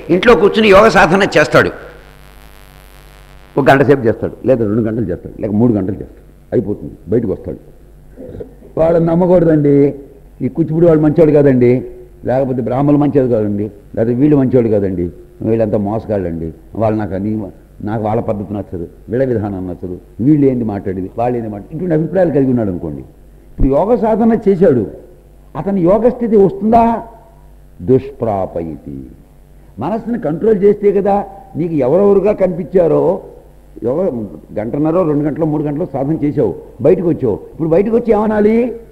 ఇంట్లో కూర్చుని యోగ సాధన చేస్తాడు ఒక గంట సేపు చేస్తాడు లేదా రెండు గంటలు చేస్తాడు లేక మూడు గంటలు చేస్తాడు అయిపోతుంది బయటకు వస్తాడు వాళ్ళని నమ్మకూడదండి ఈ కూచిపూడి వాళ్ళు మంచివాడు కాదండి లేకపోతే బ్రాహ్మణులు మంచివాడు కాదండి లేకపోతే వీళ్ళు మంచివాడు కాదండి వీళ్ళంతా మోసగాళ్ళండి వాళ్ళు నాకు అని నాకు వాళ్ళ పద్ధతి నచ్చదు వీళ్ళ విధానం నచ్చదు వీళ్ళు ఏంది మాట్లాడేది వాళ్ళు ఏంది మాట్లాడి ఇటువంటి అభిప్రాయాలు కలిగి ఉన్నాడు అనుకోండి ఇప్పుడు యోగ సాధన చేశాడు అతని యోగ స్థితి వస్తుందా దుష్ప్రాపయితి మనసుని కంట్రోల్ చేస్తే కదా నీకు ఎవరెవరుగా కనిపించారో ఎవరు గంటన్నర రెండు గంటలు మూడు గంటలు సాధన చేసావు బయటకు వచ్చావు ఇప్పుడు బయటకు వచ్చి ఏమనాలి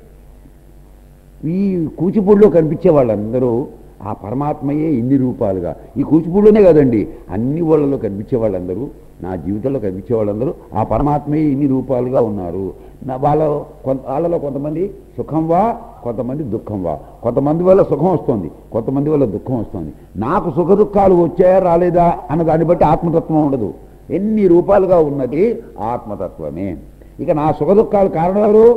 ఈ కూచిపూడిలో కనిపించే వాళ్ళందరూ ఆ పరమాత్మయే ఇన్ని రూపాలుగా ఈ కూచిపూడిలోనే కాదండి అన్ని వాళ్ళలో కనిపించే వాళ్ళందరూ నా జీవితంలో కనిపించే వాళ్ళందరూ ఆ పరమాత్మయే ఇన్ని రూపాలుగా ఉన్నారు నా వాళ్ళ కొంత వాళ్ళలో కొంతమంది సుఖంవా కొంతమంది దుఃఖంవా కొంతమంది వల్ల సుఖం వస్తుంది కొంతమంది వల్ల దుఃఖం వస్తుంది నాకు సుఖ దుఃఖాలు వచ్చాయా రాలేదా అన్న దాన్ని బట్టి ఆత్మతత్వం ఉండదు ఎన్ని రూపాలుగా ఉన్నది ఆత్మతత్వమే ఇక నా సుఖ దుఃఖాలు కారణాలు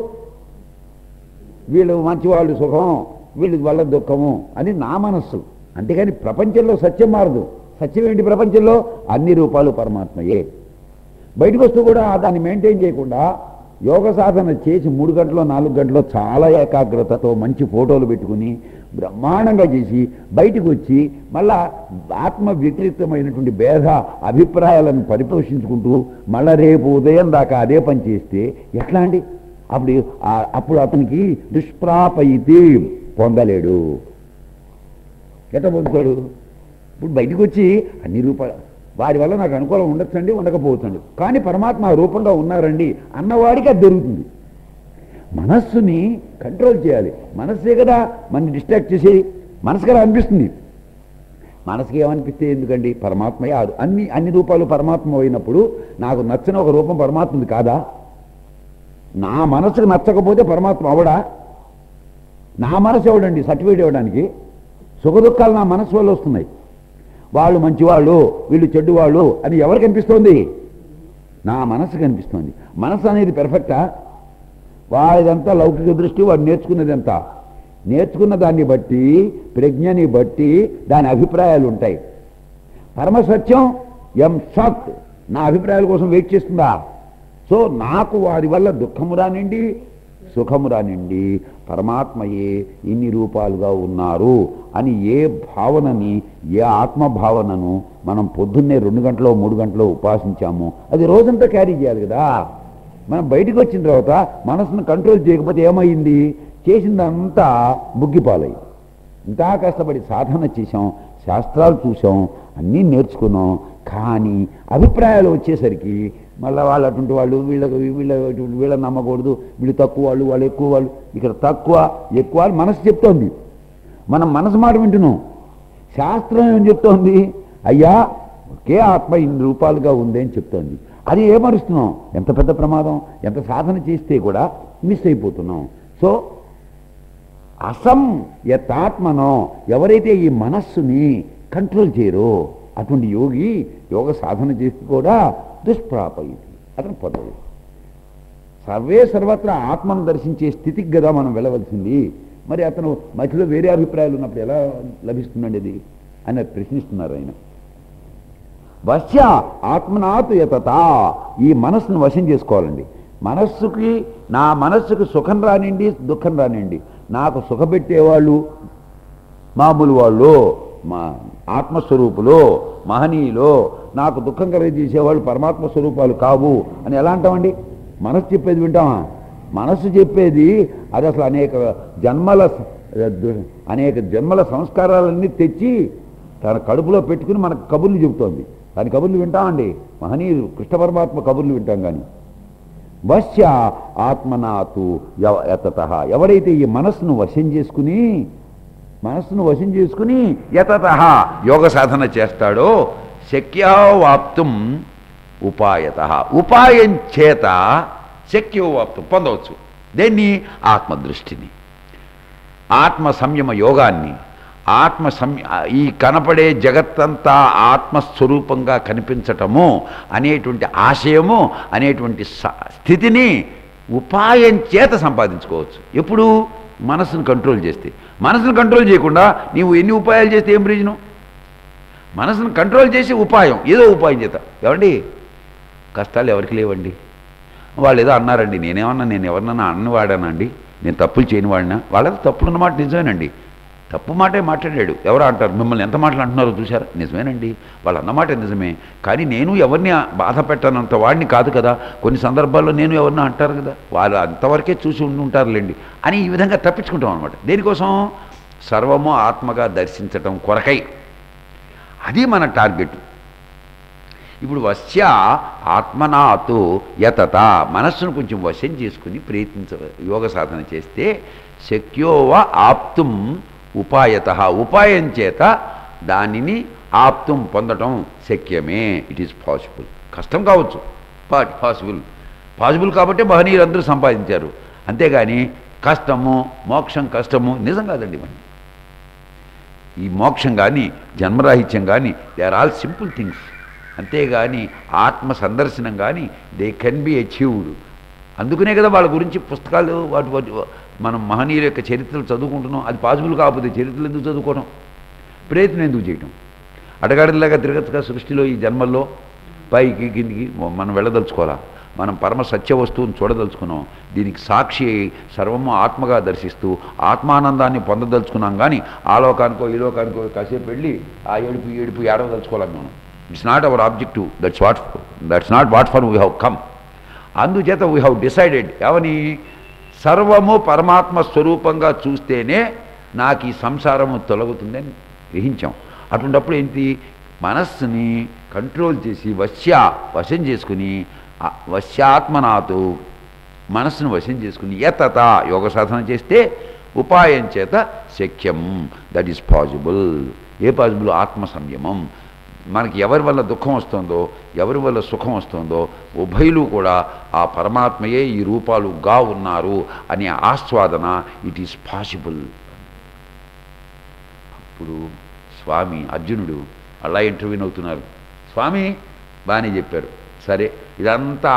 వీళ్ళు మంచివాళ్ళు సుఖం వీళ్ళ వల్ల దుఃఖము అని నా మనస్సు అంతేగాని ప్రపంచంలో సత్యం మారదు సత్యం ఏంటి ప్రపంచంలో అన్ని రూపాలు పరమాత్మయే బయటకు వస్తూ కూడా దాన్ని మెయింటైన్ చేయకుండా యోగ సాధన చేసి మూడు గంటలో నాలుగు గంటలో చాలా ఏకాగ్రతతో మంచి ఫోటోలు పెట్టుకుని బ్రహ్మాండంగా చేసి బయటకు వచ్చి మళ్ళా ఆత్మ వ్యతిరేకమైనటువంటి భేద అభిప్రాయాలను పరిపోషించుకుంటూ మళ్ళా రేపు ఉదయం దాకా అదే పని చేస్తే ఎట్లా అండి అప్పుడు ఆ- అప్పుడు అతనికి దుష్ప్రాపయితి పొందలేడు ఎట్లా పొందుతాడు ఇప్పుడు బయటకు వచ్చి అన్ని రూపాయలు వారి వల్ల నాకు అనుకూలం ఉండొచ్చండి ఉండకపోవచ్చండి కానీ పరమాత్మ ఆ రూపంగా ఉన్నారండి అన్నవాడికి అది దొరుకుతుంది మనస్సుని కంట్రోల్ చేయాలి మనస్సే కదా మన డిస్ట్రాక్ట్ చేసి మనసు కదా అనిపిస్తుంది మనసుకి ఏమనిపిస్తే ఎందుకండి పరమాత్మయే ఆరు అన్ని అన్ని రూపాలు పరమాత్మ అయినప్పుడు నాకు నచ్చిన ఒక రూపం పరమాత్మది కాదా నా మనసుకు నచ్చకపోతే పరమాత్మ అవడా నా మనసు ఎవడండి సర్టిఫికేట్ ఇవ్వడానికి సుఖ దుఃఖాలు నా మనసు వల్ల వస్తున్నాయి వాళ్ళు మంచివాళ్ళు వీళ్ళు చెడ్డువాళ్ళు అని ఎవరికి అనిపిస్తోంది నా మనసు కనిపిస్తోంది మనసు అనేది పెర్ఫెక్టా వాడిదంతా లౌకిక దృష్టి వాడు నేర్చుకున్నదంతా నేర్చుకున్న దాన్ని బట్టి ప్రజ్ఞని బట్టి దాని అభిప్రాయాలు ఉంటాయి పరమసత్యం ఎం సత్ నా అభిప్రాయాల కోసం వెయిట్ చేస్తుందా సో నాకు వారి వల్ల దుఃఖము రానిండి సుఖము రానిండి పరమాత్మయే ఇన్ని రూపాలుగా ఉన్నారు అని ఏ భావనని ఏ ఆత్మభావనను మనం పొద్దున్నే రెండు గంటలో మూడు గంటలో ఉపాసించామో అది రోజంతా క్యారీ చేయాలి కదా మనం బయటకు వచ్చిన తర్వాత మనసును కంట్రోల్ చేయకపోతే ఏమైంది చేసిందంతా బుగ్గిపాలై ఇంత కష్టపడి సాధన చేసాం శాస్త్రాలు చూసాం అన్నీ నేర్చుకున్నాం కానీ అభిప్రాయాలు వచ్చేసరికి మళ్ళీ వాళ్ళు అటువంటి వాళ్ళు వీళ్ళ వీళ్ళ వీళ్ళని నమ్మకూడదు వీళ్ళు తక్కువ వాళ్ళు వాళ్ళు ఎక్కువ వాళ్ళు ఇక్కడ తక్కువ ఎక్కువ అని మనసు చెప్తోంది మనం మనసు మాట వింటున్నాం శాస్త్రం ఏం చెప్తోంది అయ్యా ఒకే ఆత్మ ఇన్ని రూపాలుగా ఉంది అని చెప్తోంది అది ఏమరుస్తున్నాం ఎంత పెద్ద ప్రమాదం ఎంత సాధన చేస్తే కూడా మిస్ అయిపోతున్నాం సో అసం యత్ఆత్మనో ఎవరైతే ఈ మనస్సుని కంట్రోల్ చేయరో అటువంటి యోగి యోగ సాధన చేసి కూడా దుష్ప్రాపయింది అతను పొందదు సర్వే సర్వత్రా ఆత్మను దర్శించే స్థితికి కదా మనం వెళ్ళవలసింది మరి అతను మధ్యలో వేరే అభిప్రాయాలు ఉన్నప్పుడు ఎలా లభిస్తుందండి అది అని ప్రశ్నిస్తున్నారు ఆయన వశ్య ఆత్మనాతు యతత ఈ మనస్సును వశం చేసుకోవాలండి మనస్సుకి నా మనస్సుకు సుఖం రానిండి దుఃఖం రానిండి నాకు సుఖపెట్టేవాళ్ళు మామూలు వాళ్ళు మా ఆత్మస్వరూపులు మహనీయులు నాకు దుఃఖం కలిగజేసేవాళ్ళు పరమాత్మ స్వరూపాలు కావు అని ఎలా అంటామండి మనసు చెప్పేది వింటామా మనస్సు చెప్పేది అది అసలు అనేక జన్మల స- దు- అనేక జన్మల సంస్కారాలన్నీ తెచ్చి తన కడుపులో పెట్టుకుని మనకు కబుర్లు చెబుతోంది దాని కబుర్లు వింటామండి మహనీయులు కృష్ణ పరమాత్మ కబుర్లు వింటాం కానీ వశ్య ఆత్మనాతు యవ- యతత ఎవడైతే ఈ మనస్సును వశం చేసుకుని మనస్సును వశం చేసుకుని యతత యోగ సాధన చేస్తాడో శక్యావాప్తం ఉపాయత ఉపాయం చేత శక్యోవాప్తం పొందవచ్చు దేన్ని ఆత్మదృష్టిని ఆత్మ సంయమ యోగాన్ని ఆత్మ సంయ ఈ కనపడే జగత్తంతా ఆత్మస్వరూపంగా కనిపించటము అనేటువంటి ఆశయము అనేటువంటి స- స్థితిని ఉపాయం చేత సంపాదించుకోవచ్చు ఎప్పుడు మనసును కంట్రోల్ చేస్తే మనసును కంట్రోల్ చేయకుండా నీవు ఎన్ని ఉపాయాలు చేస్తే ఏం ప్రయోజనం మనసును కంట్రోల్ చేసే ఉపాయం ఏదో ఉపాయం చేత ఏమండి కష్టాలు ఎవరికి లేవండి వాళ్ళు ఏదో అన్నారండి నేనేమన్నా నేను ఎవరినన్నా అన్నవాడానండి నేను తప్పులు చేయని వాడినా వాళ్ళది తప్పులు అన్నమాట నిజమేనండి తప్పు మాటే మాట్లాడాడు ఎవరు అంటారు మిమ్మల్ని ఎంత మాటలు అంటున్నారో చూసారా నిజమేనండి వాళ్ళు అన్నమాట నిజమే కానీ నేను ఎవరిని బాధ పెట్టనంత వాడిని కాదు కదా కొన్ని సందర్భాల్లో నేను ఎవరిని అంటారు కదా వాళ్ళు అంతవరకే చూసి ఉండి ఉంటారులేండి అని ఈ విధంగా తప్పించుకుంటాం అనమాట దేనికోసం సర్వము ఆత్మగా దర్శించటం కొరకై అది మన టార్గెట్ ఇప్పుడు వశ్య ఆత్మనాతో యతత మనస్సును కొంచెం వశం చేసుకుని ప్రయత్నించ యోగ సాధన చేస్తే శక్యోవ ఆప్తుం ఉపాయత ఉపాయం చేత దానిని ఆప్తుం పొందటం శక్యమే ఇట్ ఈస్ పాసిబుల్ కష్టం కావచ్చు బట్ పాసిబుల్ పాసిబుల్ కాబట్టి మహనీయులందరూ సంపాదించారు అంతేగాని కష్టము మోక్షం కష్టము నిజం కాదండి మరి ఈ మోక్షం కానీ జన్మరాహిత్యం కానీ they are all simple things అంతేగాని ఆత్మ సందర్శనం కానీ దే కెన్ బి అచీవ్డ్ అందుకనే కదా వాళ్ళ గురించి పుస్తకాలు వాటి వాటి మనం మహనీయుల యొక్క చరిత్రలు చదువుకుంటున్నాం అది పాసిబుల్ కాకపోతే చరిత్రలు ఎందుకు చదువుకోవడం ప్రయత్నం ఎందుకు చేయటం అడగాడిలాగా తిరగచ్చుగా సృష్టిలో ఈ జన్మల్లో పైకి కిందికి మనం వెళ్ళదలుచుకోవాలా మనం పరమ సత్య వస్తువుని చూడదలుచుకున్నాం దీనికి సాక్షి అయి సర్వము ఆత్మగా దర్శిస్తూ ఆత్మానందాన్ని పొందదలుచుకున్నాం కానీ ఆ లోకానికో ఈ లోకానికో కాసేపు వెళ్ళి ఆ ఏడుపు ఈ ఏడుపు ఏడవదలుచుకోవాలి మనం it's not our objective that's what that's not what for we have come అందుచేత వీ హ్యావ్ డిసైడెడ్ ఏమని సర్వము పరమాత్మ స్వరూపంగా చూస్తేనే నాకు ఈ సంసారము తొలగుతుందని గ్రహించాం అటువంటప్పుడు ఏంటి మనస్సుని కంట్రోల్ చేసి వశ్య వశం చేసుకుని ఆ వశ్యాత్మనాతో మనస్సును వశం చేసుకుని యతత యోగ సాధన చేస్తే ఉపాయం చేత శక్యం that is possible a possible ఆత్మ సంయమం మనకి ఎవరి వల్ల దుఃఖం వస్తుందో ఎవరి వల్ల సుఖం వస్తుందో ఉభయులు కూడా ఆ పరమాత్మయే ఈ రూపాలుగా ఉన్నారు అనే ఆస్వాదన ఇట్ ఈస్ పాసిబుల్ అప్పుడు స్వామి అర్జునుడు అలా ఇంటర్వ్యూన్ అవుతున్నారు స్వామి బాగానే చెప్పారు సరే ఇదంతా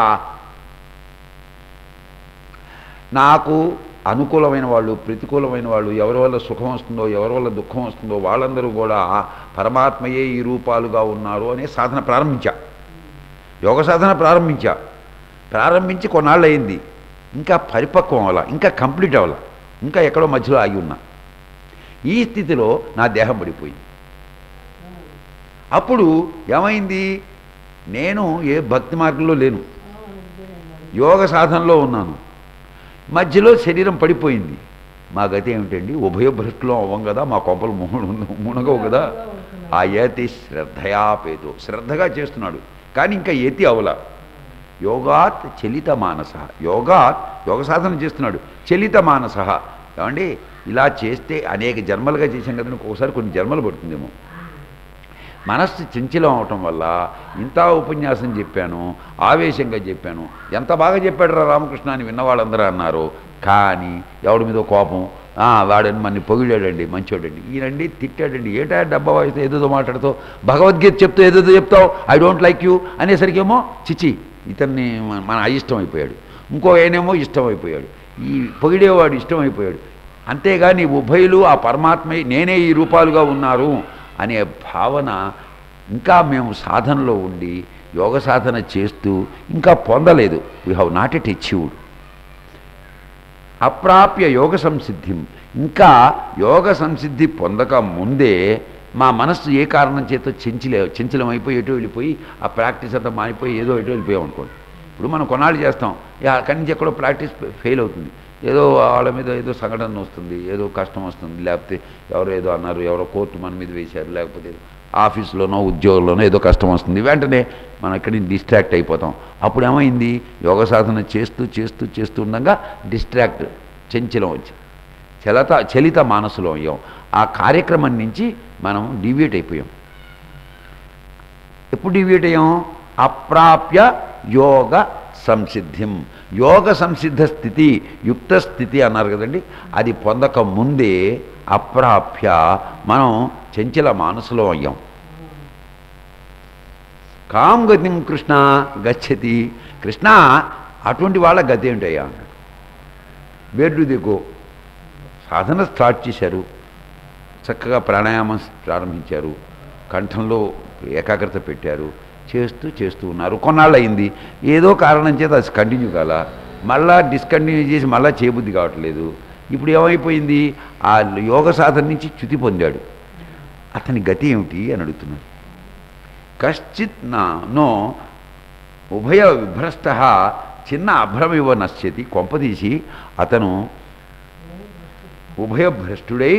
నాకు అనుకూలమైన వాళ్ళు ప్రతికూలమైన వాళ్ళు ఎవరి వల్ల సుఖం వస్తుందో ఎవరి వల్ల దుఃఖం వస్తుందో వాళ్ళందరూ కూడా పరమాత్మయే ఈ రూపాలుగా ఉన్నారు అనే సాధన ప్రారంభించా యోగ సాధన ప్రారంభించా ప్రారంభించి కొన్నాళ్ళు అయింది ఇంకా పరిపక్వం అవ్వాల ఇంకా కంప్లీట్ అవ్వాల ఇంకా ఎక్కడో మధ్యలో ఆగి ఉన్నా ఈ స్థితిలో నా దేహం పడిపోయింది అప్పుడు ఏమైంది నేను ఏ భక్తి మార్గంలో లేను యోగ సాధనలో ఉన్నాను మధ్యలో శరీరం పడిపోయింది మా గతి ఏమిటండి ఉభయ భ్రష్టులో అవ్వం కదా మా కొంపలు మున మునగవు కదా ఆ యతి శ్రద్ధయాపేదో శ్రద్ధగా చేస్తున్నాడు కానీ ఇంకా యతి అవల యోగాత్ చలిత మానస యోగాత్ యోగ సాధన చేస్తున్నాడు చలిత మానస ఏమండి ఇలా చేస్తే అనేక జన్మలుగా చేశాం కదండి ఒక్కోసారి కొన్ని జన్మలు పడుతుందేమో మనస్సు చంచలం అవటం వల్ల ఇంత ఉపన్యాసం చెప్పాను ఆవేశంగా చెప్పాను ఎంత బాగా చెప్పాడు రా రామకృష్ణ అని విన్న వాళ్ళందరూ అన్నారు కానీ ఎవడి మీద కోపం "ఆ, వాడని మన పొగిడాడండి మంచోడండి ఈయనండి తిట్టాడండి ఏటా డబ్బా వాయిస్తే ఏదేదో మాట్లాడుతూ భగవద్గీత చెప్తూ ఏదేదో చెప్తావు ఐ డోంట్ లైక్ యూ అనేసరికేమో చిచి ఇతన్ని మన- మన అయిష్టం అయిపోయాడు ఇంకో ఆయనేమో ఇష్టం అయిపోయాడు ఈ పొగిడేవాడు ఇష్టం అయిపోయాడు అంతేగాని ఉభయులు ఆ పరమాత్మ నేనే ఈ రూపాలుగా ఉన్నారు అనే భావన ఇంకా మేము సాధనలో ఉండి యోగ సాధన చేస్తూ ఇంకా పొందలేదు we have not yet achieved అప్రాప్య యోగ సంసిద్ధిం ఇంకా యోగ సంసిద్ధి పొందక ముందే మా మనస్సు ఏ కారణం చేత చెంచలే చెంచలం అయిపోయి ఎటో వెళ్ళిపోయి ఆ ప్రాక్టీస్ అంతా మారిపోయి ఏదో ఎటో వెళ్ళిపోయాం అనుకోండి ఇప్పుడు మనం కొన్నాళ్ళు చేస్తాం ఇక అక్కడి నుంచి ఎక్కడో ప్రాక్టీస్ ఫెయిల్ అవుతుంది ఏదో వాళ్ళ మీద ఏదో సంఘటన వస్తుంది ఏదో కష్టం వస్తుంది లేకపోతే ఎవరో ఏదో అన్నారు ఎవరో కోర్టు మన మీద వేశారు లేకపోతే ఏదో ఆఫీస్లోనో ఉద్యోగంలోనో ఏదో కష్టం వస్తుంది వెంటనే మనం ఇక్కడి నుంచి డిస్ట్రాక్ట్ అయిపోతాం అప్పుడు ఏమైంది యోగ సాధన చేస్తూ చేస్తూ చేస్తూ ఉండగా డిస్ట్రాక్ట్ చెంచలం వచ్చి చలత చలిత మానసులో అయ్యాం ఆ కార్యక్రమం నుంచి మనం డివియేట్ అయిపోయాం ఎప్పుడు డివియేట్ అయ్యాం అప్రాప్య యోగ సంసిద్ధిం యోగ సంసిద్ధ స్థితి యుక్త స్థితి అన్నారు కదండి అది పొందక ముందే అప్రాప్య మనం చంచల మానసులో అయ్యాం కాం గతిం కృష్ణ గచ్చతి కృష్ణ అటువంటి వాళ్ళ గతి ఏంటయ్యా అన్నాడు వేర్ డు ది గో సాధన స్టార్ట్ చేశారు చక్కగా ప్రాణాయామం ప్రారంభించారు కంఠంలో ఏకాగ్రత పెట్టారు చేస్తూ చేస్తూ ఉన్నారు కొన్నాళ్ళు అయింది ఏదో కారణం చేత అది కంటిన్యూ కాల మళ్ళా డిస్కంటిన్యూ చేసి మళ్ళా చేయబుద్ధి కావట్లేదు ఇప్పుడు ఏమైపోయింది ఆ యోగ సాధన నుంచి చ్యుతి పొందాడు అతని గతి ఏమిటి అని అడుగుతున్నాడు కశ్చిత్ నా నో ఉభయ విభ్రష్ట చిన్న అభ్రమివ నశ్యతి కొంపదీసి అతను ఉభయభ్రష్టుడై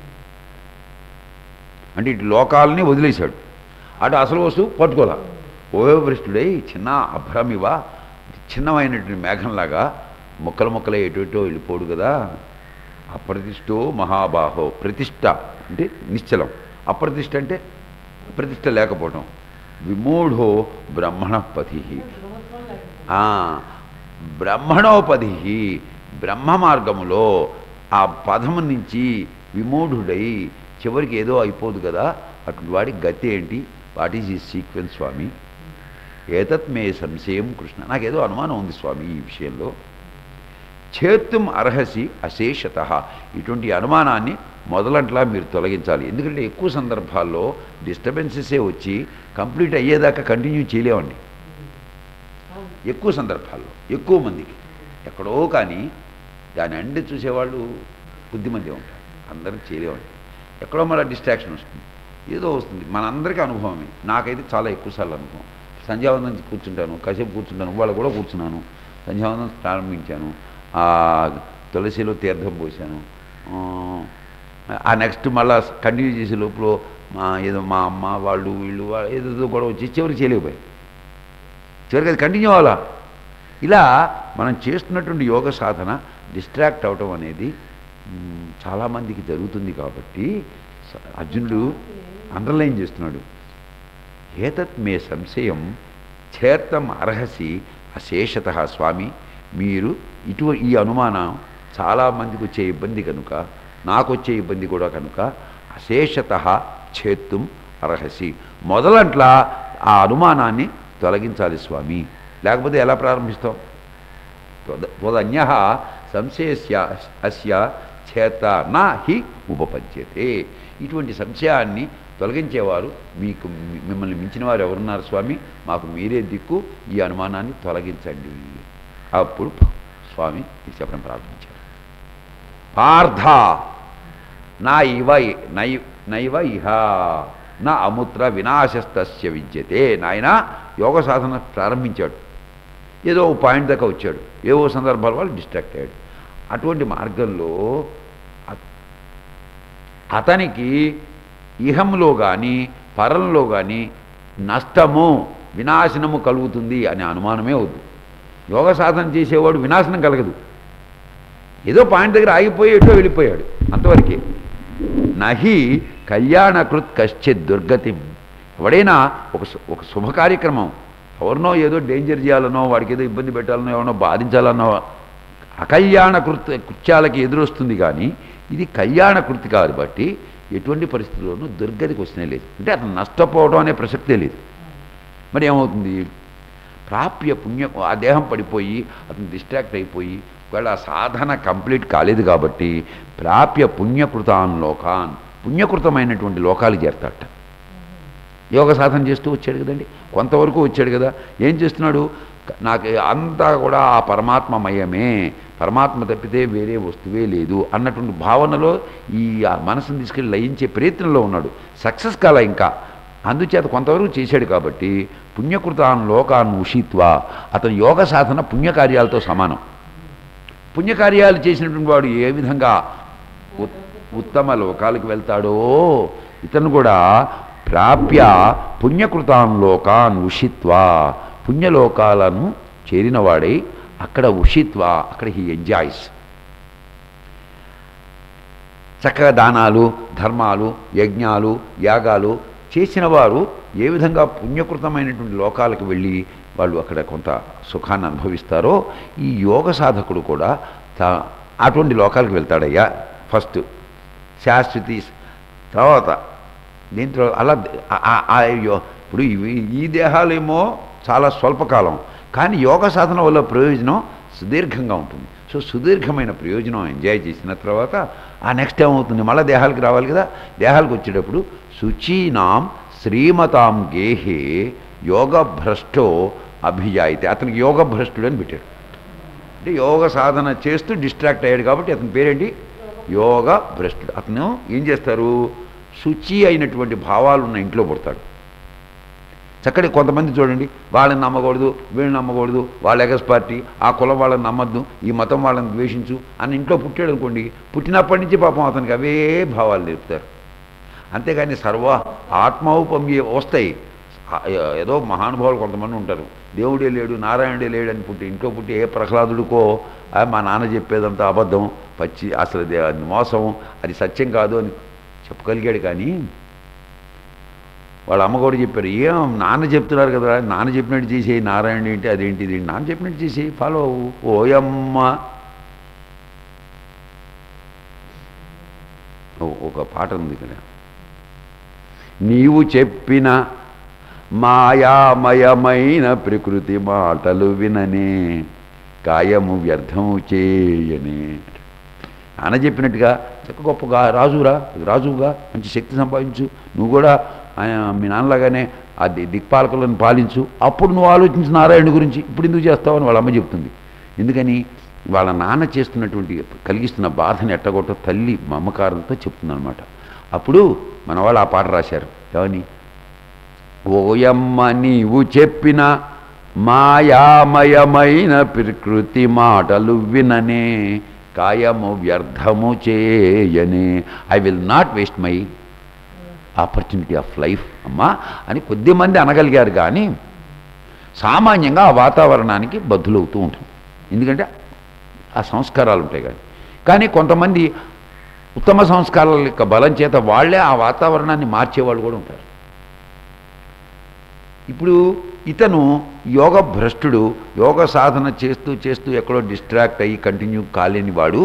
అంటే ఇటు లోకాలని వదిలేశాడు అటు అసలు వస్తువు పట్టుకోలే ఉభయభ్రష్టుడై చిన్న అభ్రమివ చిన్నమైనటువంటి మేఘంలాగా ముక్కలు ముక్కలు ఎటు ఎటో వెళ్ళిపోడు కదా అప్రతిష్టో మహాబాహో ప్రతిష్ట అంటే నిశ్చలం అప్రతిష్ట అంటే ప్రతిష్ట లేకపోవటం విమూఢో బ్రహ్మణపతి ఆ, బ్రహ్మణోపది బ్రహ్మ మార్గములో ఆ పదము నుంచి విమూఢుడై చివరికి ఏదో అయిపోదు కదా అటు వాడి గతి ఏంటి వాట్ ఈజ్ ఈ సీక్వెన్స్ స్వామి ఏతత్ మే సంశయం కృష్ణ నాకేదో అనుమానం ఉంది స్వామి ఈ విషయంలో చేత్తుం అర్హసి అశేషత ఇటువంటి అనుమానాన్ని మొదలంట్లా మీరు తొలగించాలి ఎందుకంటే ఎక్కువ సందర్భాల్లో డిస్టర్బెన్సెసే వచ్చి కంప్లీట్ అయ్యేదాకా కంటిన్యూ చేయలేమండి ఎక్కువ సందర్భాల్లో ఎక్కువ మందికి ఎక్కడో కానీ దాని అండి చూసేవాళ్ళు బుద్ధిమంది ఉంటారు అందరం చేయలేమండి ఎక్కడో మళ్ళీ డిస్ట్రాక్షన్ వస్తుంది ఏదో వస్తుంది మనందరికీ అనుభవమే నాకైతే చాలా ఎక్కువసార్లు అనుభవం సంధ్యావందనం కూర్చుంటాను కాసేపు కూర్చుంటాను వాళ్ళు కూడా కూర్చున్నాను సంధ్యావందనం ప్రారంభించాను ఆ తులసిలో తీర్థం పోసాను ఆ, ఆ నెక్స్ట్ మళ్ళా కంటిన్యూ చేసే లోపల మా ఏదో మా అమ్మ వాళ్ళు వీళ్ళు వాళ్ళు ఏదో కూడా వచ్చి చివరికి చేయలేకపోయాయి చివరికి అది కంటిన్యూ అవ్వాలా ఇలా మనం చేస్తున్నటువంటి యోగ సాధన డిస్ట్రాక్ట్ అవటం అనేది మ్, చాలామందికి జరుగుతుంది కాబట్టి స- అర్జునుడు అండర్లైన్ చేస్తున్నాడు ఏతత్ మే సంశయం చేర్తం అర్హసి అశేషత స్వామి మీరు ఇటు ఈ అనుమానం చాలామందికి వచ్చే ఇబ్బంది కనుక నాకు వచ్చే ఇబ్బంది కూడా కనుక అశేషత చేత్తుం అర్హసి మొదలంట్లా ఆ అనుమానాన్ని తొలగించాలి స్వామి లేకపోతే ఎలా ప్రారంభిస్తాం త్వదన్య సంశయస్య అస్య చేత నా హి ఉపపద్యతే ఇటువంటి సంశయాన్ని తొలగించేవారు మీకు మీ- మిమ్మల్ని మించిన వారు ఎవరున్నారు స్వామి మాకు మీరే దిక్కు ఈ అనుమానాన్ని తొలగించండి అప్పుడు స్వామి ఇది చెప్పడం ప్రారంభించారు పార్థ నా ఇవ నై నైవ ఇహ నా అముత్ర వినాశస్తస్య విద్యతే నాయన యోగ సాధన ప్రారంభించాడు ఏదో ఓ పాయింట్ దాకా వచ్చాడు ఏవో సందర్భాల వల్ల డిస్ట్రాక్ట్ అయ్యాడు అటువంటి మార్గంలో అ- అతనికి ఇహంలో కానీ పరంలో కానీ నష్టము వినాశనము కలుగుతుంది అనే అనుమానమే వద్దు యోగ సాధన చేసేవాడు వినాశనం కలగదు ఏదో పాయింట్ దగ్గర ఆగిపోయి ఎటో వెళ్ళిపోయాడు అంతవరకే నహి కళ్యాణకృత్ కశ్చిత్ దుర్గతి ఎవడైనా ఒక సు- ఒక శుభ కార్యక్రమం ఎవరినో ఏదో డేంజర్ చేయాలనో వాడికి ఏదో ఇబ్బంది పెట్టాలనో ఎవరినో బాధించాలనో అకళ్యాణ కృత్ కృత్యాలకి ఎదురొస్తుంది కానీ ఇది కళ్యాణ కృతి కాబట్టి ఎటువంటి పరిస్థితుల్లోనూ దుర్గతికి వచ్చినే లేదు అంటే అతను నష్టపోవడం అనే ప్రసక్తే లేదు మరి ఏమవుతుంది ప్రాప్య పుణ్య ఆ దేహం పడిపోయి అతను డిస్ట్రాక్ట్ అయిపోయి ఒకవేళ ఆ సాధన కంప్లీట్ కాలేదు కాబట్టి ప్రాప్య పుణ్యకృతాన్ లోకాన్ పుణ్యకృతమైనటువంటి లోకాలు చేరతాడట యోగ సాధన చేస్తూ వచ్చాడు కదండి కొంతవరకు వచ్చాడు కదా ఏం చేస్తున్నాడు క- నాకు అంతా కూడా ఆ పరమాత్మమయమే పరమాత్మ తప్పితే వేరే వస్తువే లేదు అన్నటువంటి భావనలో ఈ ఆ మనసును తీసుకెళ్ళి లయించే ప్రయత్నంలో ఉన్నాడు సక్సెస్ కాల ఇంకా అందుచేత కొంతవరకు చేశాడు కాబట్టి పుణ్యకృతాన్ లోకాన్ ఉషిత్వా అతని యోగ సాధన పుణ్యకార్యాలతో సమానం పుణ్యకార్యాలు చేసినటువంటి వాడు ఏ విధంగా ఉత్- ఉత్తమ లోకాలకు వెళ్తాడో ఇతను కూడా ప్రాప్య పుణ్యకృతాన్ లోకాన్ ఉషిత్వా పుణ్యలోకాలను చేరినవాడై అక్కడ ఉషిత్వా అక్కడ హీ ఎంజాయ్స్ చక్కగా దానాలు ధర్మాలు యజ్ఞాలు యాగాలు చేసిన వారు ఏ విధంగా పుణ్యకృతమైనటువంటి లోకాలకు వెళ్ళి వాళ్ళు అక్కడ కొంత సుఖాన్ని అనుభవిస్తారో ఈ యోగ సాధకుడు కూడా తా- అటువంటి లోకాలకు వెళ్తాడయ్యా ఫస్ట్ శాశ్వతి తర్వాత దీంట్లో అలా ఆ- ఆ- ఆ యో- ఇప్పుడు ఇవి ఈ దేహాలేమో చాలా స్వల్పకాలం కానీ యోగ సాధన వల్ల ప్రయోజనం సుదీర్ఘంగా ఉంటుంది సో సుదీర్ఘమైన ప్రయోజనం ఎంజాయ్ చేసిన తర్వాత ఆ నెక్స్ట్ ఏమవుతుంది మళ్ళీ దేహాలకు రావాలి కదా దేహాలకు వచ్చేటప్పుడు శుచీనాం శ్రీమతాం గేహే యోగభ్రష్టో అభిజాయితే అతనికి యోగభ్రష్టుడు అని పెట్టాడు అంటే యోగ సాధన చేస్తూ డిస్ట్రాక్ట్ అయ్యాడు కాబట్టి అతని పేరేంటి యోగ భ్రష్టుడు అతను ఏం చేస్తారు శుచి అయినటువంటి భావాలు ఉన్న ఇంట్లో పుడతాడు చక్కటి కొంతమంది చూడండి వాళ్ళని నమ్మకూడదు వీళ్ళని నమ్మకూడదు వాళ్ళ ఎగస్ పార్టీ ఆ కులం వాళ్ళని నమ్మద్దు ఈ మతం వాళ్ళని ద్వేషించు అని ఇంట్లో పుట్టాడు అనుకోండి పుట్టినప్పటి నుంచి పాపం అతనికి అవే భావాలు నేర్పుతారు అంతేగాని సర్వ ఆత్మౌపమ్య వస్తాయి ఆ, ఏదో మహానుభావులు కొంతమంది ఉంటారు దేవుడే లేడు నారాయణుడే లేడు అని పుట్టి ఇంట్లో పుట్టి ఏ ప్రహ్లాదుడికో "ఆ, మా నాన్న చెప్పేదంతా అబద్ధం పచ్చి అసలు అది అది మోసం అది సత్యం కాదు అని చెప్పగలిగాడు కానీ వాళ్ళ అమ్మ కూడా చెప్పారు ఏం నాన్న చెప్తున్నారు కదా నాన్న చెప్పినట్టు చేసేయి నారాయణ ఏంటి అదేంటి ఇది నాన్న చెప్పినట్టు చేసేయి ఫాలో అవ్వు ఓయమ్మ ఓ- ఒక పాట ఉంది ఇక్కడ నీవు చెప్పిన మాయామయమైన ప్రకృతి మాటలు విననే కాయము వ్యర్థము చేయనే నాన్న చెప్పినట్టుగా చక్క గొప్పగా రాజురా రాజుగా మంచి శక్తి సంపాదించు నువ్వు కూడా ఆయన మీ నాన్నలాగానే ఆ ది- దిక్పాలకులను పాలించు అప్పుడు నువ్వు ఆలోచించు నారాయణ గురించి ఇప్పుడు ఎందుకు చేస్తావు అని వాళ్ళ అమ్మ చెప్తుంది ఎందుకని వాళ్ళ నాన్న చేస్తున్నటువంటి కలిగిస్తున్న బాధని ఎట్టగొట్ట తల్లి మమకారంతో చెప్తుందనమాట అప్పుడు మన వాళ్ళు ఆ పాట రాశారు ఏమని ఓయమ్మ నీవు చెప్పిన మాయామయమైన ప్రకృతి మాటలు విననే కాయము వ్యర్థము చేయనే I will not waste my opportunity of life అమ్మా అని కొద్దిమంది అనగలిగారు కానీ సామాన్యంగా ఆ వాతావరణానికి బద్దులవుతూ ఉంటాం ఎందుకంటే ఆ సంస్కారాలు ఉంటాయి కానీ కానీ కొంతమంది ఉత్తమ సంస్కారాల యొక్క బలం చేత వాళ్ళే ఆ వాతావరణాన్ని మార్చేవాళ్ళు కూడా ఉంటారు ఇప్పుడు ఇతను యోగ భ్రష్టుడు యోగ సాధన చేస్తూ చేస్తూ ఎక్కడో డిస్ట్రాక్ట్ అయ్యి కంటిన్యూ కాలేని వాడు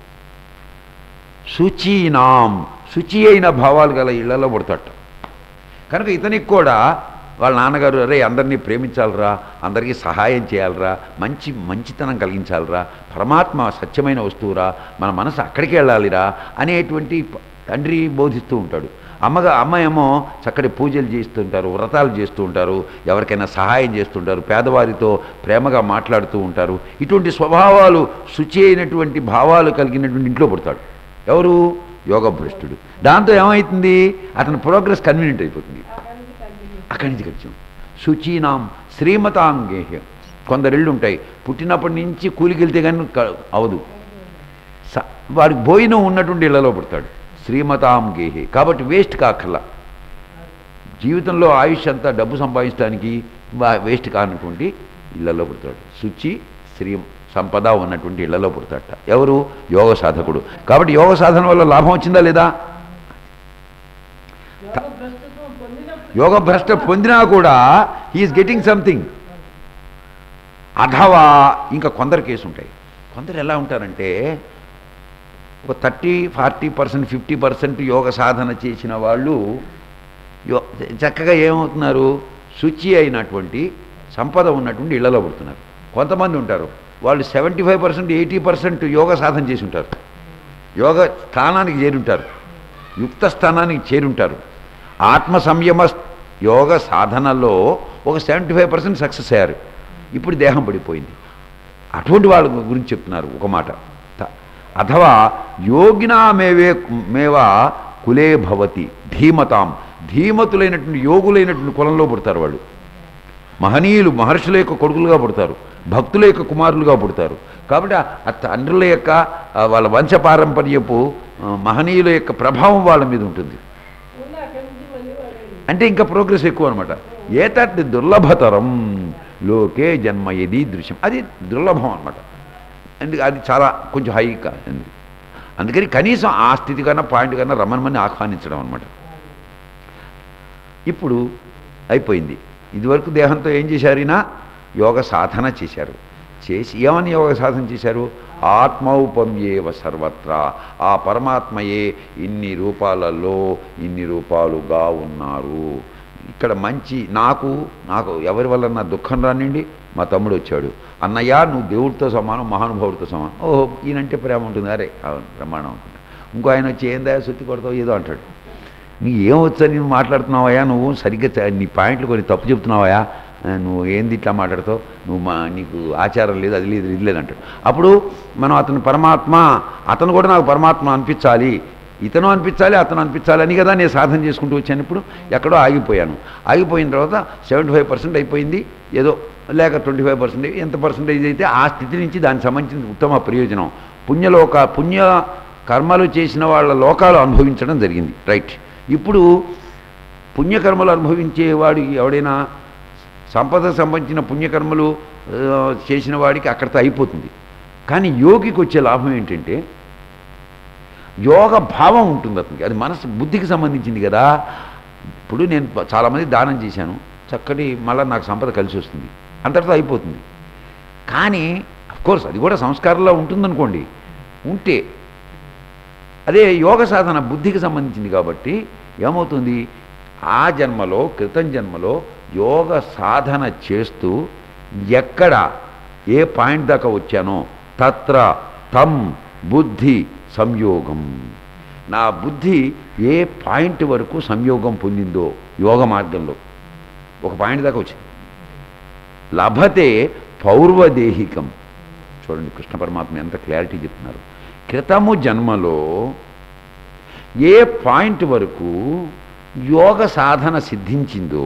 శుచీనాం శుచి అయిన భావాలు గల ఇళ్లలో పుడతాట కనుక ఇతనికి కూడా వాళ్ళ నాన్నగారు అరే అందరినీ ప్రేమించాలరా అందరికీ సహాయం చేయాలరా మంచి మంచితనం కలిగించాలరా పరమాత్మ సత్యమైన వస్తువురా మన మనసు అక్కడికి వెళ్ళాలిరా అనేటువంటి ప- తండ్రి బోధిస్తూ ఉంటాడు అమ్మగా అమ్మ ఏమో చక్కటి పూజలు చేస్తుంటారు వ్రతాలు చేస్తూ ఉంటారు ఎవరికైనా సహాయం చేస్తుంటారు పేదవారితో ప్రేమగా మాట్లాడుతూ ఉంటారు ఇటువంటి స్వభావాలు శుచి అయినటువంటి భావాలు కలిగినటువంటి ఇంట్లో పుడతాడు ఎవరు యోగభ్రష్టుడు దాంతో ఏమవుతుంది అతని ప్రోగ్రెస్ కన్వీనియంట్ అయిపోతుంది అక్కడి నుంచి వచ్చాం శుచీనాం శ్రీమతాం గేహ్యం కొందరిళ్ళు ఉంటాయి పుట్టినప్పటి నుంచి కూలికి వెళ్తే కానీ క- అవదు స- వాడికి భోజనం ఉన్నటువంటి ఇళ్లలో పుడతాడు శ్రీమతాం గేహే కాబట్టి వేస్ట్ కాకల్లా జీవితంలో ఆయుష్ అంతా డబ్బు సంపాదించడానికి వా- వేస్ట్ కానటువంటి ఇళ్లలో పుడతాడు శుచి శ్రీ సంపద ఉన్నటువంటి ఇళ్లలో పుడతాడట ఎవరు యోగ సాధకుడు కాబట్టి యోగ సాధన వల్ల లాభం వచ్చిందా లేదా యోగ భ్రష్ట పొందినా కూడా హీఈస్ గెటింగ్ సంథింగ్ అథవా ఇంకా కొందరు కేసు ఉంటాయి కొందరు ఎలా ఉంటారంటే ఒక thirty forty percent fifty percent యోగ సాధన చేసిన వాళ్ళు యో చక్కగా ఏమవుతున్నారు శుచి అయినటువంటి సంపద ఉన్నటువంటి ఇళ్లలో పుడుతున్నారు కొంతమంది ఉంటారు వాళ్ళు seventy five percent eighty percent యోగ సాధన చేసి ఉంటారు యోగ స్థానానికి చేరుంటారు యుక్త స్థానానికి చేరుంటారు ఆత్మ సంయమ యోగ సాధనలో ఒక సెవెంటీ ఫైవ్ పర్సెంట్ సక్సెస్ అయ్యారు ఇప్పుడు దేహం పడిపోయింది అటువంటి వాళ్ళ గురించి చెప్తున్నారు ఒక మాట త- అథవా యోగినా మేవే మేవా కులే భవతి ధీమతాం ధీమతులైనటువంటి యోగులైనటువంటి కులంలో పుడతారు వాళ్ళు మహనీయులు మహర్షుల యొక్క కొడుకులుగా పుడతారు భక్తుల యొక్క కుమారులుగా పుడతారు కాబట్టి ఆ- ఆ తండ్రుల యొక్క ఆ వాళ్ళ వంశ పారంపర్యపు ఆ, మహనీయుల యొక్క ప్రభావం వాళ్ళ మీద ఉంటుంది అంటే ఇంకా ప్రోగ్రెస్ ఎక్కువ అనమాట ఏతత్ దుర్లభతరం లోకే జన్మ ఎది దృశ్యం అది దుర్లభం అనమాట అందుకే అది చాలా కొంచెం హై కాదండి అందుకని కనీసం ఆ స్థితి కన్నా పాయింట్ కన్నా రమ్మనమని ఆహ్వానించడం అనమాట ఇప్పుడు అయిపోయింది ఇదివరకు దేహంతో ఏం చేశారు ఈయన యోగ సాధన చేశారు చేసి ఏమని యోగ సాధన చేశారు ఆత్మౌపమ్యేవ సర్వత్రా ఆ పరమాత్మయే ఇన్ని రూపాలలో ఇన్ని రూపాలుగా ఉన్నారు ఇక్కడ మంచి నాకు నాకు ఎవరి వల్ల నా దుఃఖం రానిండి మా తమ్ముడు వచ్చాడు అన్నయ్య నువ్వు దేవుడితో సమానం మహానుభావుడితో సమానం ఓహో ఈయనంటే ప్రేమ ఉంటుంది అరే అవును ప్రమాణం ఉంటుంది ఇంకో ఆయన వచ్చి ఏందా సుత్తి కొడతావు ఏదో అంటాడు నీ ఏమొచ్చని నువ్వు మాట్లాడుతున్నావయ్యా నువ్వు సరిగ్గా చ- నీ పాయింట్లు కొన్ని తప్పు చెప్తున్నావయ్యా ఆ, నువ్వు ఏంది ఇట్లా మాట్లాడతావు నువ్వు మా నీకు ఆచారం లేదు అది లేదు ఇది లేదు అంటాడు అప్పుడు మనం అతను పరమాత్మ అతను కూడా నాకు పరమాత్మ అనిపించాలి ఇతను అనిపించాలి అతను అనిపించాలి అని కదా నేను సాధన చేసుకుంటూ వచ్చాను ఇప్పుడు ఎక్కడో ఆగిపోయాను ఆగిపోయిన తర్వాత సెవెంటీ ఫైవ్ పర్సెంట్ అయిపోయింది ఏదో లేక ట్వంటీ ఫైవ్ పర్సెంట్ ఎంత పర్సెంటేజ్ అయితే ఆ స్థితి నుంచి దానికి సంబంధించిన ఉత్తమ ప్రయోజనం పుణ్యలోక పుణ్య కర్మలు చేసిన వాళ్ళ లోకాలు అనుభవించడం జరిగింది రైట్ ఇప్పుడు పుణ్యకర్మలు అనుభవించేవాడు ఎవడైనా సంపద సంబంధించిన పుణ్యకర్మలు ఆ, చేసిన వాడికి అక్కడితో అయిపోతుంది కానీ యోగికి వచ్చే లాభం ఏంటంటే యోగ భావం ఉంటుంది అతనికి అది మనసు బుద్ధికి సంబంధించింది కదా ఇప్పుడు నేను ప- చాలామంది దానం చేశాను చక్కటి మళ్ళీ నాకు సంపద కలిసి వస్తుంది అంతటితో అయిపోతుంది కానీ కోర్స్ అది కూడా సంస్కారంలో ఉంటుందనుకోండి ఉంటే అదే యోగ సాధన బుద్ధికి సంబంధించింది కాబట్టి ఏమవుతుంది ఆ జన్మలో క్రితం జన్మలో యోగ సాధన చేస్తూ ఎక్కడ ఏ పాయింట్ దాకా వచ్చానో తత్ర తం బుద్ధి సంయోగం నా బుద్ధి ఏ పాయింట్ వరకు సంయోగం పొందిందో యోగ మార్గంలో ఒక పాయింట్ దాకా వచ్చింది లభతే పౌర్వదేహికం చూడండి కృష్ణ పరమాత్మ ఎంత క్లారిటీ చెప్తున్నారు క్రితము జన్మలో ఏ పాయింట్ వరకు యోగ సాధన సిద్ధించిందో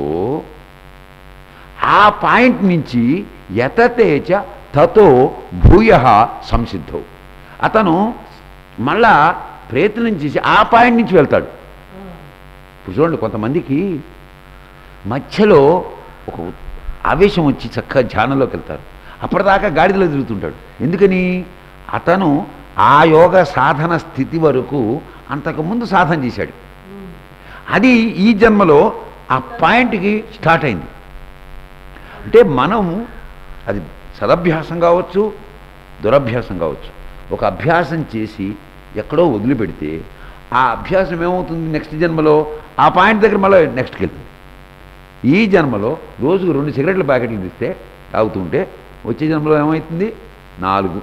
ఆ పాయింట్ నుంచి యతతేచ తతో భూయ సంసిద్ధో అతను మళ్ళా ప్రయత్నం చేసి ఆ పాయింట్ నుంచి వెళ్తాడు ఇప్పుడు చూడండి కొంతమందికి మధ్యలో ఒక ఆవేశం వచ్చి చక్కగా ధ్యానంలోకి వెళ్తారు అప్పటిదాకా గాడిదలో తిరుగుతుంటాడు ఎందుకని అతను ఆ యోగ సాధన స్థితి వరకు అంతకుముందు సాధన చేశాడు అది ఈ జన్మలో ఆ పాయింట్కి స్టార్ట్ అయింది అంటే మనం అది సదభ్యాసం కావచ్చు దురభ్యాసం కావచ్చు ఒక అభ్యాసం చేసి ఎక్కడో వదిలిపెడితే ఆ అభ్యాసం ఏమవుతుంది నెక్స్ట్ జన్మలో ఆ పాయింట్ దగ్గర మళ్ళీ నెక్స్ట్కి వెళ్తుంది ఈ జన్మలో రోజుకు రెండు సిగరెట్ల ప్యాకెట్లు తీస్తే తాగుతుంటే వచ్చే జన్మలో ఏమవుతుంది నాలుగు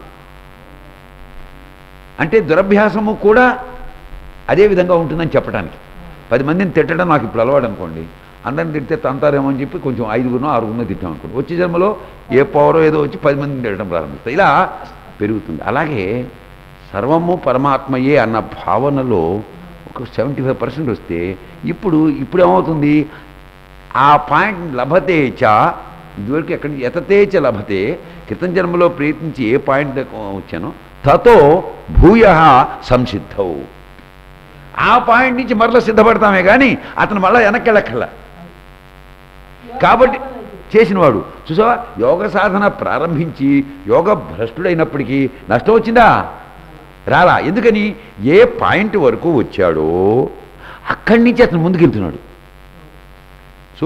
అంటే దురభ్యాసము కూడా అదే విధంగా ఉంటుందని చెప్పడానికి పది మందిని తిట్టడం నాకు ఇప్పుడు అలవాటు అనుకోండి అందరిని తిడితే తంతారేమో అని చెప్పి కొంచెం ఐదుగురునో ఆరుగురునో తిట్టాం అనుకోండి వచ్చే జన్మలో ఏ పవరో ఏదో వచ్చి పది మందిని తిట్టడం ప్రారంభిస్తాయి ఇలా పెరుగుతుంది అలాగే సర్వము పరమాత్మయే అన్న భావనలో ఒక సెవెంటీ ఫైవ్ పర్సెంట్ వస్తే ఇప్పుడు ఇప్పుడు ఏమవుతుంది ఆ పాయింట్ లభతేచ ఇదివరకు ఎక్కడి నుంచి ఎతతేచ లభతే క్రితం జన్మలో ప్రయత్నించి ఏ పాయింట్ దాకా వచ్చానో తతో భూయ సంసిద్ధవు ఆ పాయింట్ నుంచి మరలా సిద్ధపడతామే కానీ అతను మళ్ళీ వెనక్కి వెళ్ళక్కర్లా కాబట్టి చేసినవాడు చూసావా యోగ సాధన ప్రారంభించి యోగ భ్రష్టుడైనప్పటికీ నష్టం వచ్చిందా రాలా ఎందుకని ఏ పాయింట్ వరకు వచ్చాడో అక్కడి నుంచి అతను ముందుకెళ్తున్నాడు సో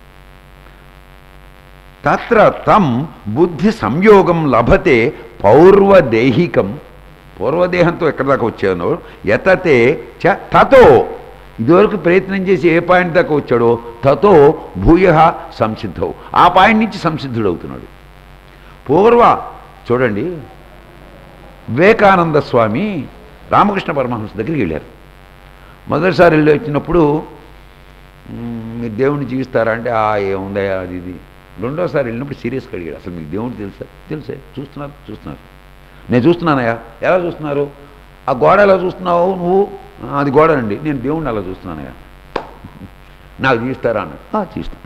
తత్ర తం బుద్ధి సంయోగం లభతే పౌర్వదేహికం పూర్వదేహంతో ఎక్కడి దాకా వచ్చానో యతతే చ తతో ఇదివరకు ప్రయత్నం చేసి ఏ పాయింట్ దాకా వచ్చాడో తతో భూయ సంసిద్ధవు ఆ పాయింట్ నుంచి సంసిద్ధుడవుతున్నాడు పూర్వ చూడండి వివేకానంద స్వామి రామకృష్ణ పరమహంస దగ్గరికి వెళ్ళారు మొదటిసారి వెళ్ళి వచ్చినప్పుడు "మ్మ్, మీరు దేవుణ్ణి జీవిస్తారా అంటే ఆ ఏముందా అది ఇది రెండోసారి వెళ్ళినప్పుడు సీరియస్గా అడిగాడు అసలు మీకు దేవుడు తెలుసా తెలుసే చూస్తున్నారు చూస్తున్నారు నేను చూస్తున్నానయ్యా ఎలా చూస్తున్నారు ఆ గోడ ఎలా చూస్తున్నావు నువ్వు "ఆ, అది గోడ అండి నేను దేవుణ్ణి అలా చూస్తున్నానయ్యా నాకు తీస్తారా అన్నాడు "ఆ, తీస్తాను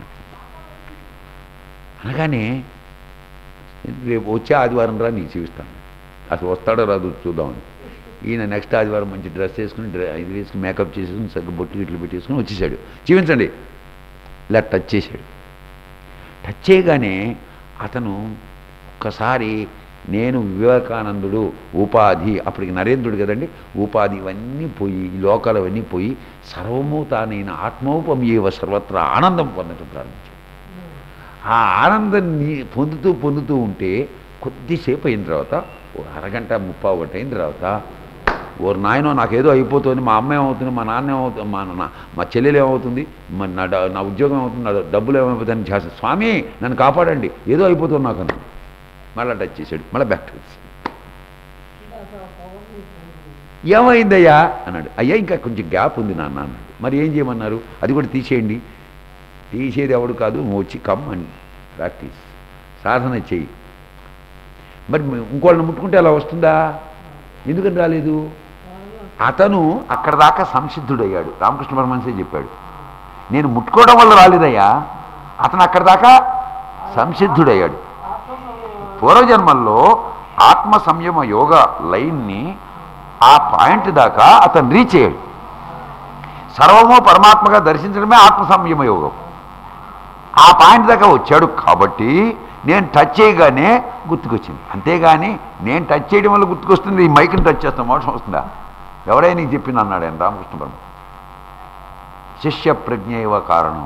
అనగానే రేపు వచ్చే ఆదివారం రా నీకు చూపిస్తాను అసలు వస్తాడో రాదు చూద్దామని ఈయన నెక్స్ట్ ఆదివారం మంచి డ్రెస్ వేసుకుని డ్రె ఇది వేసుకుని మేకప్ చేసేసుకుని సగ్గు బొట్టు గిట్లు పెట్టేసుకుని వచ్చేసాడు చూపించండి ఇలా టచ్ చేశాడు టచ్ చేయగానే అతను ఒక్కసారి నేను వివేకానందుడు ఉపాధి అప్పటికి నరేంద్రుడు కదండి ఉపాధి ఇవన్నీ పోయి ఈ లోకాలు అవన్నీ పోయి సర్వము తానైన ఆత్మోపమేవ సర్వత్రా ఆనందం పొందటం ప్రారంభించాడు ఆ ఆనందాన్ని పొందుతూ పొందుతూ ఉంటే కొద్దిసేపు అయిన తర్వాత ఓ అరగంట ముప్పావు గంట అయిన తర్వాత ఓ నాయనో నాకేదో అయిపోతుంది మా అమ్మ ఏమవుతుంది మా నాన్న ఏమవుతుంది మా నా మా చెల్లెలు ఏమవుతుంది మా నా డ- నా ఉద్యోగం ఏమవుతుంది నా డబ్బులు ఏమైపోతుంది చేస్తా స్వామి నన్ను కాపాడండి ఏదో అయిపోతుంది నాకు అన్నాడు మళ్ళీ టచ్ చేశాడు మళ్ళీ బ్యాక్ టు ఏమైందయ్యా అన్నాడు అయ్యా ఇంకా కొంచెం గ్యాప్ ఉంది నాన్న అన్నాడు మరి ఏం చేయమన్నారు అది కూడా తీసేయండి తీసేది ఎవడు కాదు నువ్వు వచ్చి కమ్మని ప్రాక్టీస్ సాధన చెయ్యి మరి ఇంకోళ్ళని ముట్టుకుంటే అలా వస్తుందా ఎందుకని రాలేదు అతను అక్కడ దాకా సంసిద్ధుడయ్యాడు రామకృష్ణ పరమహంసే చెప్పాడు నేను ముట్టుకోవడం వల్ల రాలేదయ్యా అతను అక్కడ దాకా సంసిద్ధుడయ్యాడు పూర్వజన్మల్లో ఆత్మ సంయమ యోగ లైన్ని ఆ పాయింట్ దాకా అతను రీచ్ అయ్యాడు సర్వము పరమాత్మగా దర్శించడమే ఆత్మ సంయమ యోగం ఆ పాయింట్ దాకా వచ్చాడు కాబట్టి నేను టచ్ చేయగానే గుర్తుకొచ్చింది అంతేగాని నేను టచ్ చేయడం వల్ల గుర్తుకొస్తుంది ఈ మైక్ని టచ్ చేస్తాం మోసం వస్తుందా ఎవరైనా నీకు చెప్పింది అన్నాడు ఆయన రామకృష్ణ పరమ శిష్య ప్రజ్ఞ కారణం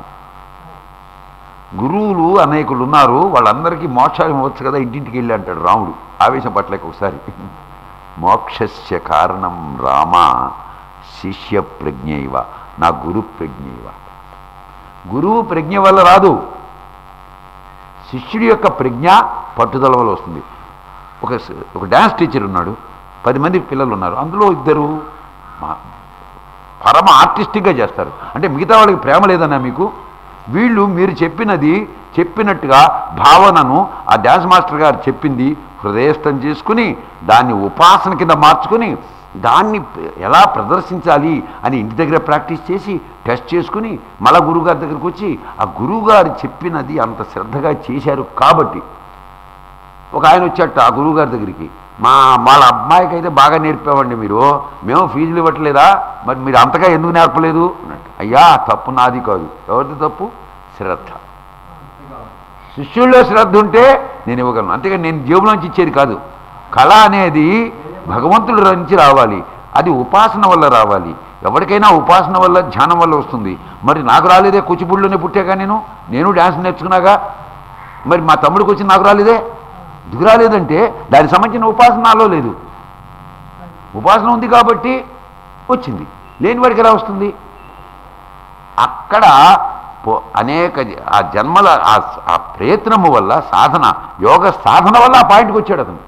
గురువులు అనేకులు ఉన్నారు వాళ్ళందరికీ మోక్షాలు ఇవ్వచ్చు కదా ఇంటింటికి వెళ్ళి అంటాడు రాముడు ఆవేశం పట్టలేక ఒకసారి మోక్షస్య కారణం రామ శిష్య ప్రజ్ఞైవ నా గురు ప్రజ్ఞైవ గురువు ప్రజ్ఞ వల్ల రాదు శిష్యుడి యొక్క ప్రజ్ఞ పట్టుదల వల్ల వస్తుంది ఒక స- ఒక డ్యాన్స్ టీచర్ ఉన్నాడు పది మంది పిల్లలు ఉన్నారు అందులో ఇద్దరు మా- పరమ ఆర్టిస్టిక్గా చేస్తారు అంటే మిగతా వాళ్ళకి ప్రేమ లేదన్నా మీకు వీళ్ళు మీరు చెప్పినది చెప్పినట్టుగా భావనను ఆ డ్యాన్స్ మాస్టర్ గారు చెప్పింది హృదయస్థం చేసుకుని దాన్ని ఉపాసన కింద మార్చుకుని దాన్ని ఎలా ప్రదర్శించాలి అని ఇంటి దగ్గర ప్రాక్టీస్ చేసి టెస్ట్ చేసుకుని మళ్ళా గురువుగారి దగ్గరికి వచ్చి ఆ గురువుగారు చెప్పినది అంత శ్రద్ధగా చేశారు కాబట్టి ఒక ఆయన వచ్చాట ఆ గురువుగారి దగ్గరికి మా వాళ్ళ అబ్బాయికి అయితే బాగా నేర్పామండి మీరు మేము ఫీజులు ఇవ్వట్లేదా మరి మీరు అంతగా ఎందుకు నేర్పలేదు అన్నట్టు అయ్యా తప్పు నాది కాదు ఎవరిది తప్పు శ్రద్ధ శిష్యుల్లో శ్రద్ధ ఉంటే నేను ఇవ్వగలను అంతేగాని నేను జేబులోంచి ఇచ్చేది కాదు కళ అనేది భగవంతుడి నుంచి రావాలి అది ఉపాసన వల్ల రావాలి ఎవరికైనా ఉపాసన వల్ల ధ్యానం వల్ల వస్తుంది మరి నాకు రాలేదే కూచిపూడిలోనే పుట్టాగా నేను నేను డ్యాన్స్ నేర్చుకున్నాగా మరి మా తమ్ముడికి వచ్చి నాకు రాలేదే ఎందుకు రాలేదంటే దానికి సంబంధించిన ఉపాసన నాలో లేదు ఉపాసన ఉంది కాబట్టి వచ్చింది లేని వాడికి ఎలా వస్తుంది అక్కడ పో- అనేక జ- ఆ జన్మల ఆ స- ఆ ప్రయత్నము వల్ల సాధన యోగ సాధన వల్ల ఆ పాయింట్కి వచ్చాడు అతను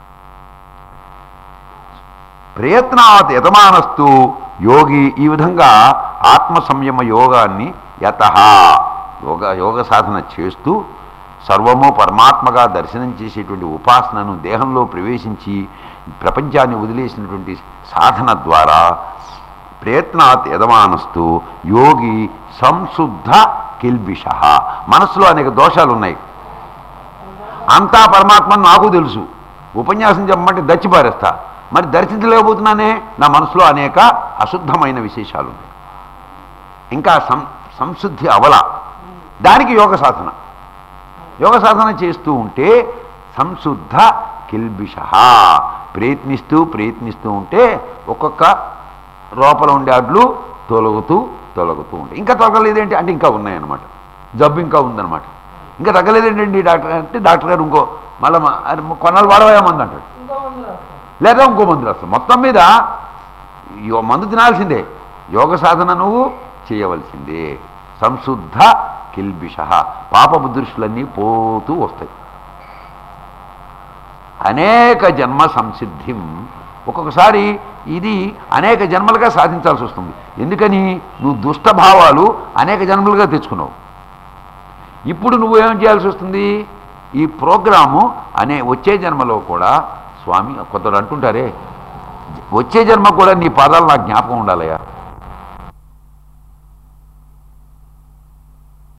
ప్రయత్నాత్ యతమానస్తు యోగి ఈ విధంగా ఆత్మ సంయమ యోగాన్ని యత యోగ యోగ సాధన చేస్తూ సర్వము పరమాత్మగా దర్శనం చేసేటువంటి ఉపాసనను దేహంలో ప్రవేశించి ప్రపంచాన్ని వదిలేసినటువంటి సాధన ద్వారా ప్రయత్నాత్ యజమానస్తు యోగి సంశుద్ధ కిల్బిష మనసులో అనేక దోషాలు ఉన్నాయి అంతా పరమాత్మ అని నాకు తెలుసు ఉపన్యాసం చెప్పమంటే దచ్చి పారేస్తా మరి దర్శించలేకపోతున్నానే నా మనసులో అనేక అశుద్ధమైన విశేషాలు ఉన్నాయి ఇంకా సం సంశుద్ధి అవల దానికి యోగ సాధన యోగ సాధన చేస్తూ ఉంటే సంశుద్ధ కిల్బిష ప్రయత్నిస్తూ ప్రయత్నిస్తూ ఉంటే ఒక్కొక్క లోపల ఉండే అడ్లు తొలగుతూ తొలగుతూ ఉంటాయి ఇంకా తొలగలేదేంటి అంటే ఇంకా ఉన్నాయన్నమాట జబ్బు ఇంకా ఉందన్నమాట ఇంకా తగ్గలేదేంటండి డాక్టర్ గారు అంటే డాక్టర్ గారు ఇంకో మళ్ళీ కొన్నాళ్ళు వాడవయా మంది అంటాడు లేదా ఇంకో మందు రాస్తాం మొత్తం మీద యో- మందు తినాల్సిందే యోగ సాధన నువ్వు చేయవలసిందే సంశుద్ధ కిల్బిష పాపపు దృష్టిలన్నీ పోతూ వస్తాయి అనేక జన్మ సంసిద్ధిం ఒక్కొక్కసారి ఇది అనేక జన్మలుగా సాధించాల్సి వస్తుంది ఎందుకని నువ్వు దుష్ట భావాలు అనేక జన్మలుగా తెచ్చుకున్నావు ఇప్పుడు నువ్వు ఏం చేయాల్సి వస్తుంది ఈ ప్రోగ్రాము అనే వచ్చే జన్మలో కూడా స్వామి కొందరు అంటుంటారే వచ్చే జన్మ కూడా నీ పాదాలు నాకు జ్ఞాపకం ఉండాలయ్యా